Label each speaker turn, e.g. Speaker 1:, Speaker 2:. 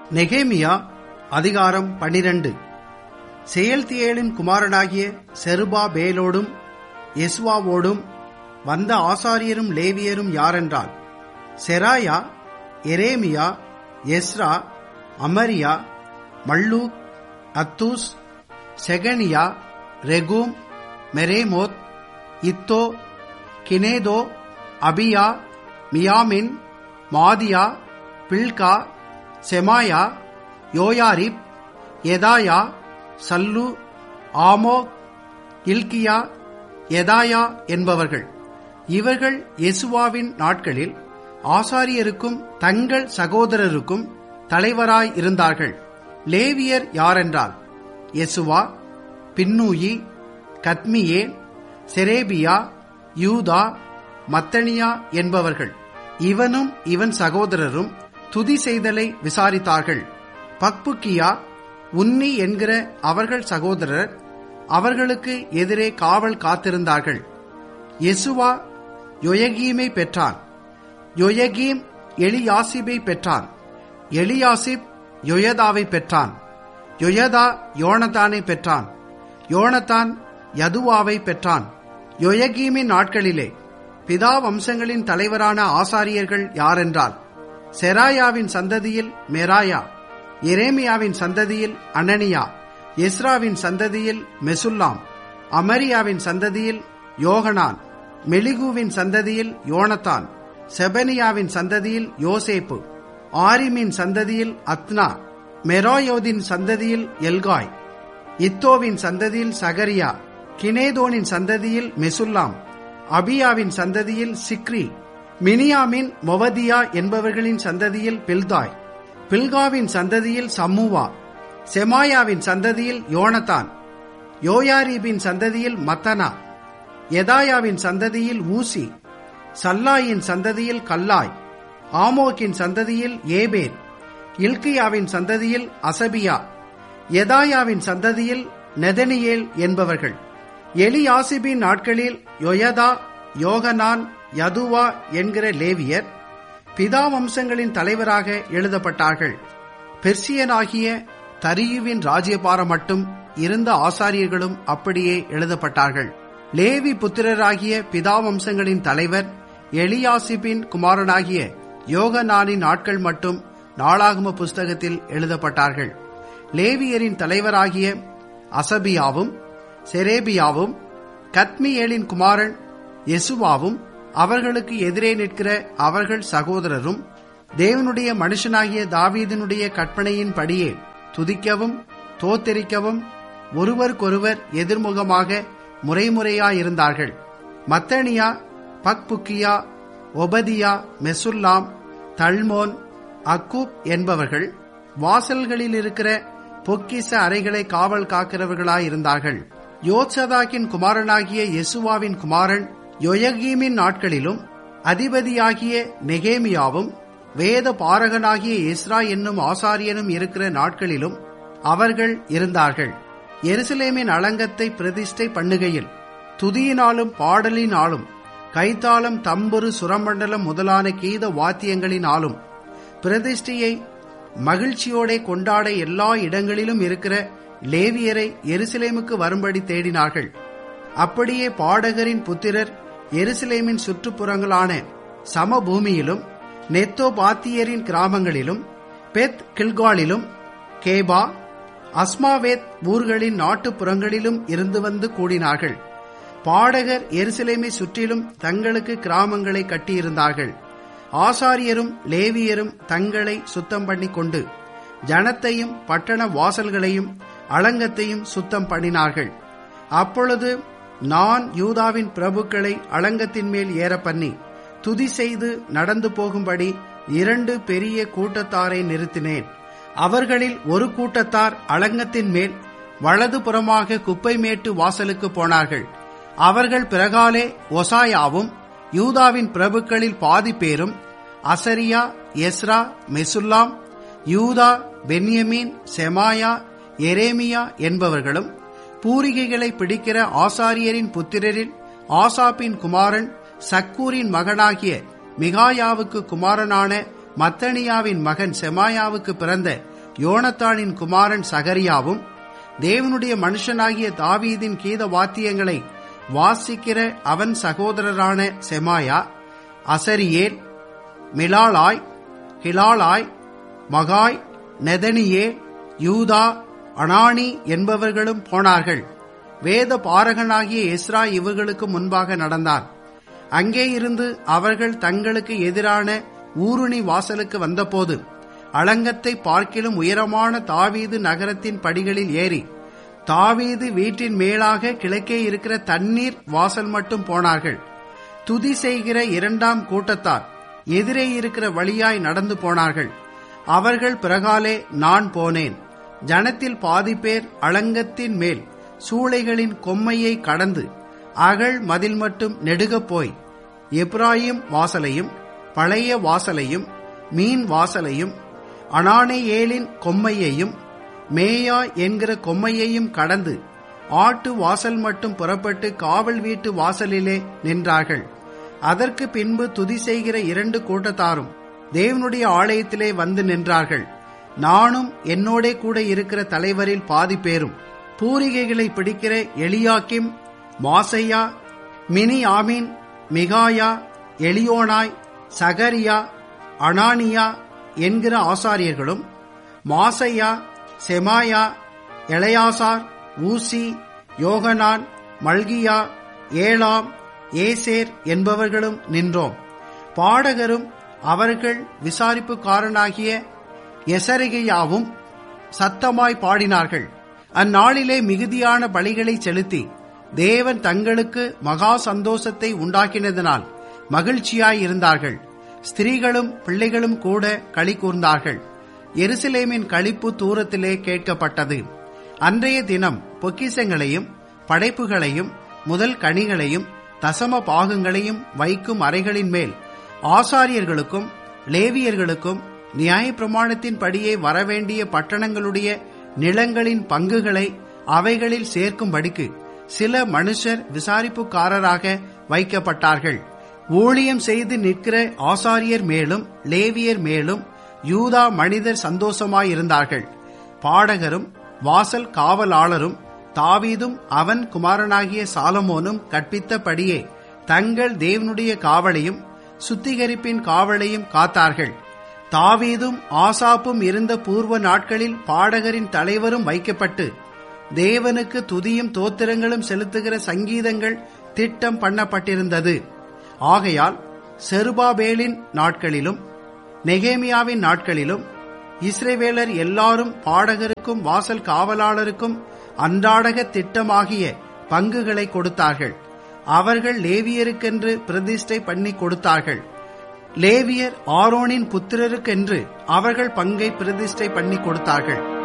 Speaker 1: நெகேமியா அதிகாரம் பனிரண்டு செயல்தியேலின் குமாரனாகிய செருபா பேலோடும் எஸ்வாவோடும் வந்த ஆசாரியரும் லேவியரும் யாரென்றால் Seraiah Jeremiah Ezra Amariah Malluch Hattush Shecaniah Rehum Meremoth Iddo Ginnethoi Abijah மியாமின் Maadiah Bilgah Shemaiah Joiarib Jedaiah Sallu Amok இல்கியா எதாயா என்பவர்கள் இவர்கள் யெசுவாவின் நாட்களில் ஆசாரியருக்கும் தங்கள் சகோதரருக்கும் தலைவராய் இருந்தார்கள் லேவியர் யாரென்றால் யெசுவா பின்னூயி கத்மியே செரேபியா யூதா மத்தனியா என்பவர்கள் இவனும் இவன் சகோதரரும் துதி செய்தலை விசாரித்தார்கள் பக்புக்கியா உன்னி என்கிற அவர்கள் சகோதரர் அவர்களுக்கு எதிரே காவல் காத்திருந்தார்கள் யெசுவா யொயகீமை பெற்றான் யொயகீம் எலியாசிபை பெற்றான் எலியாசிப் யொயதாவை பெற்றான் யொயதா யோனத்தானை பெற்றான் யோனத்தான் யதுவாவை பெற்றான் யொயகீமின் நாட்களிலே பிதா வம்சங்களின் தலைவரான ஆசாரியர்கள் யாரென்றால் செராயாவின் சந்ததியில் மெராயா எரேமியாவின் சந்ததியில் அனனியா எஸ்ராவின் சந்ததியில் மெசுல்லாம் அமரியாவின் சந்ததியில் யோகனான் மெலிகுவின் சந்ததியில் யோனத்தான் செபனியாவின் சந்ததியில் யோசேப்பு ஆரிமின் சந்ததியில் அத்னா மெராயோதின் சந்ததியில் எல்காய் இத்தோவின் சந்ததியில் சகரியா கினேதோனின் சந்ததியில் மெசுல்லாம் அபியாவின் சந்ததியில் சிக்ரி மினியாமின் மொவதியா என்பவர்களின் சந்ததியில் பில்தாய் பில்காவின் சந்ததியில் சம்முவா செமாயாவின் சந்ததியில் யோனத்தான் யோயாரீபின் சந்ததியில் மத்தனா எதாயாவின் சந்ததியில் ஊசி சல்லாயின் சந்ததியில் கல்லாய் ஆமோக்கின் சந்ததியில் ஏபேர் இல்கியாவின் சந்ததியில் அசபியா எதாயாவின் சந்ததியில் நெதனியேல் என்பவர்கள் எலியாசிபின் நாட்களில் யொயதா யோகனான் யதுவா என்கிற லேவியர் பிதா வம்சங்களின் தலைவராக எழுதப்பட்டார்கள் பெர்சியனாகிய தரியுவின் ராஜ்யபாரம் மட்டும் இருந்த ஆசாரியர்களும் அப்படியே எழுதப்பட்டார்கள் லேவி புத்திரராகிய பிதா வம்சங்களின் தலைவர் எலியாசிபின் குமாரனாகிய யோகனானின் நாட்கள் மட்டும் நாளாகம புஸ்தகத்தில் எழுதப்பட்டார்கள் லேவியரின் தலைவராகிய அசபியாவும் செரேபியாவும் கத்மியேலின் குமாரன் யெசுவாவும் அவர்களுக்கு எதிரே நிற்கிற அவர்கள் சகோதரரும் தேவனுடைய மனுஷனாகிய தாவீதனுடைய கற்பனையின் படியே துதிக்கவும் தோத்தரிக்கவும் ஒருவருக்கொருவர் எதிர்முகமாக முறைமுறையாயிருந்தார்கள் மத்தனியா பக்புக்கியா ஒபதியா மெசுல்லாம் தல்மோன் அக்கூப் என்பவர்கள் வாசல்களில் இருக்கிற பொக்கிச அறைகளை காவல் காக்கிறவர்களாயிருந்தார்கள் யோத்சதாக்கின் குமாரனாகிய யெசுவாவின் குமாரன் யொயகீமின் நாட்களிலும் அதிபதியாகிய நெகேமியாவும் வேத பாரகனாகிய இஸ்ரா என்னும் ஆசாரியனும் இருக்கிற நாட்களிலும் அவர்கள் இருந்தார்கள் எருசலேமின் அலங்கத்தை பிரதிஷ்டை பண்ணுகையில் துதியினாலும் பாடலினாலும் கைத்தாளம் தம்புரு சுரமண்டலம் முதலான கீத வாத்தியங்களினாலும் பிரதிஷ்டையை மகிழ்ச்சியோടെ கொண்டாட எல்லா இடங்களிலும் இருக்கிற லேவியரை எருசலேமுக்கு வரும்படி தேடினார்கள் அப்படியே பாடகரின் புத்திரர் எருசலேமின் சுற்றுப்புறங்களான சமபூமியிலும் நெத்தோ பாத்தியரின் கிராமங்களிலும் பெத் கில்காலிலும் கேபா அஸ்மாவேத் ஊர்களின் நாட்டுப்புறங்களிலும் இருந்து வந்து கூடினார்கள் பாடகர் எருசலேமை சுற்றிலும் தங்களுக்கு கிராமங்களை கட்டியிருந்தார்கள் ஆசாரியரும் லேவியரும் தங்களை சுத்தம் பண்ணி கொண்டு ஜனத்தையும் பட்டண வாசல்களையும் அலங்கத்தையும் சுத்தம் பண்ணினார்கள் அப்பொழுது நான் யூதாவின் பிரபுக்களை அலங்கத்தின் மேல் ஏற பண்ணி துதி செய்து நடந்து போகும்படி இரண்டு பெரிய கூட்டத்தாரை நிறுத்தினேன் அவர்களில் ஒரு கூட்டத்தார் அலங்கத்தின் மேல் வலது புறமாக குப்பை மேட்டு வாசலுக்கு போனார்கள் அவர்கள் பிறகாலே ஒசாயாவும் யூதாவின் பிரபுக்களில் பாதி பேரும் அசரியா எஸ்ரா மெசுல்லாம் யூதா பென்யமீன் செமாயா எரேமியா என்பவர்களும் பூரிகைகளை பிடிக்கிற ஆசாரியரின் புத்திரரில் ஆசாப்பின் குமாரன் சக்கூரின் மகனாகிய மிகாயாவுக்கு குமாரனான மத்தனியாவின் மகன் செமாயாவுக்கு பிறந்த யோனத்தானின் குமாரன் சகரியாவும் தேவனுடைய மனுஷனாகிய தாவீதின் கீத வாத்தியங்களை வாசிக்கிற அவன் சகோதரரான செமாயா அசரியேல் மிலாலாய் ஹிலாலாய் மகாய் நெதனியே யூதா அனானி என்பவர்களும் போனார்கள் வேத பாரகனாகிய எஸ்ரா இவர்களுக்கு முன்பாக நடந்தான் அங்கே இருந்து அவர்கள் தங்களுக்கு எதிரான ஊருணி வாசலுக்கு வந்தபோது அளங்கத்தை பார்க்கிலும் உயரமான தாவீது நகரத்தின் படிகளில் ஏறி தாவீது வீட்டின் மேலாக கிழக்கே இருக்கிற தண்ணீர் வாசல் மட்டும் போனார்கள் துதி செய்கிற இரண்டாம் கூட்டத்தார் எதிரே இருக்கிற வழியாய் நடந்து போனார்கள் அவர்கள் பிறகாலே நான் போனேன் ஜனத்தில் பாதி பேர் அளங்கத்தின் மேல் சூளைகளின் கொம்மையை கடந்து அகழ் மதில் மட்டும் நெடுகப் போய் எப்ராயிம் வாசலையும் பழைய வாசலையும் மீன் வாசலையும் அனானேயேலின் கொம்மையையும் மேயா என்கிற கொம்மையையும் கடந்து ஆட்டு வாசல் மட்டும் புறப்பட்டு காவல் வீட்டு வாசலிலே நின்றார்கள் அதற்கு பின்பு துதி செய்கிற இரண்டு கூட்டத்தாரும் தேவனுடைய ஆலயத்திலே வந்து நின்றார்கள் நானும் என்னோடே கூட இருக்கிற தலைவரில் பாதி பேரும் பூரிகைகளை பிடிக்கிற எலியாக்கிம் மாசையா மினி ஆமீன் மிகாயா எலியோனாய் சகரியா அனானியா என்கிற ஆசாரியர்களும் மாசையா செமாயா எளையாசார் ஊசி யோகனான் மல்கியா ஏலாம் ஏசேர் என்பவர்களும் நின்றோம் பாடகரும் அவர்கள் விசாரிப்புக்காரனாகிய எசரிகையாவும் சத்தமாய் பாடினார்கள் அந்நாளிலே மிகுதியான பலிகளை செலுத்தி தேவன் தங்களுக்கு மகா சந்தோஷத்தை உண்டாக்கினதனால் மகிழ்ச்சியாய் இருந்தார்கள் ஸ்திரீகளும் பிள்ளைகளும் கூட களி கூர்ந்தார்கள் எருசலேமின் களிப்பு தூரத்திலே கேட்கப்பட்டது அன்றைய தினம் பொக்கிசங்களையும் படைப்புகளையும் முதல் கனிகளையும் தசம பாகங்களையும் வைக்கும் அறைகளின் மேல் ஆசாரியர்களுக்கும் லேவியர்களுக்கும் நியாய பிரமாணத்தின் படியே வரவேண்டிய பட்டணங்களுடைய நிலங்களின் பங்குகளை அவைகளில் சேர்க்கும்படிக்கு சில மனுஷர் விசாரிப்புக்காரராக வைக்கப்பட்டார்கள் ஊழியம் செய்து நிற்கிற ஆசாரியர் மேலும் லேவியர் மேலும் யூதா மனிதர் சந்தோஷமாயிருந்தார்கள் பாடகரும் வாசல் காவலாளரும் தாவீதும் அவன் குமாரனாகிய சாலமோனும் கற்பித்தபடியே தங்கள் தேவனுடைய காவலையும் சுத்திகரிப்பின் காவலையும் காத்தார்கள் தாவீதும் ஆசாப்பும் இருந்த பூர்வ நாட்களில் பாடகரின் தலைவரும் வைக்கப்பட்டு தேவனுக்கு துதியும் தோத்திரங்களும் செலுத்துகிற சங்கீதங்கள் திட்டம் பண்ணப்பட்டிருந்தது ஆகையால் செருபாபேலின் நாட்களிலும் நெகேமியாவின் நாட்களிலும் இஸ்ரேவேலர் எல்லாரும் பாடகருக்கும் வாசல் காவலாளருக்கும் அன்றாடக திட்டமாகிய பங்குகளை கொடுத்தார்கள் அவர்கள் லேவியருக்கென்று பிரதிஷ்டை பண்ணி கொடுத்தார்கள் லேவியர் ஆரோனின் புத்திரருக்கென்று அவர்கள் பங்கை பிரதிஷ்டை பண்ணி கொடுத்தார்கள்